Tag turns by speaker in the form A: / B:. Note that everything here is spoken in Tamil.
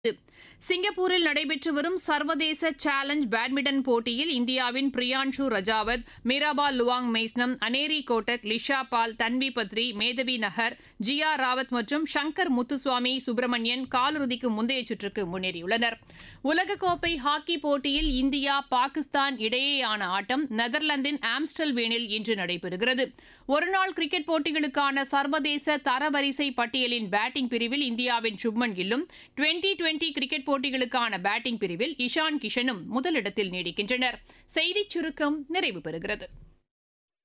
A: சிங்கப்பூரில் நடைபெற்று வரும் சர்வதேச சேலஞ்ச் பேட்மிண்டன் போட்டியில் இந்தியாவின் பிரியான்ஷு ரஜாவத் மீராபா லுவாங் மெய்ஸ்னம் அனேரி கோட்டக் லிஷா பால் தன்வி பத்ரி மேதவி நகர் ஜியா ராவத் மற்றும் சங்கர் முத்துசுவாமி சுப்பிரமணியன் காலிறுதிக்கு முந்தைய சுற்றுக்கு முன்னேறியுள்ளனர் உலகக்கோப்பை ஹாக்கி போட்டியில் இந்தியா பாகிஸ்தான் இடையேயான ஆட்டம் நெதர்லாந்தின் ஆம்ஸ்டல்வேனில் இன்று நடைபெறுகிறது ஒருநாள் கிரிக்கெட் போட்டிகளுக்கான சர்வதேச தரவரிசை பட்டியலின் பேட்டிங் பிரிவில் இந்தியாவின் சுப்மன் கில்லும் டுவெண்டி டுவெண்டி கிரிக்கெட் போட்டிகளுக்கான பேட்டிங் பிரிவில் இஷான் கிஷனும் முதலிடத்தில் நீடிக்கின்றனர் செய்திச் சுருக்கம் நிறைவு பெறுகிறது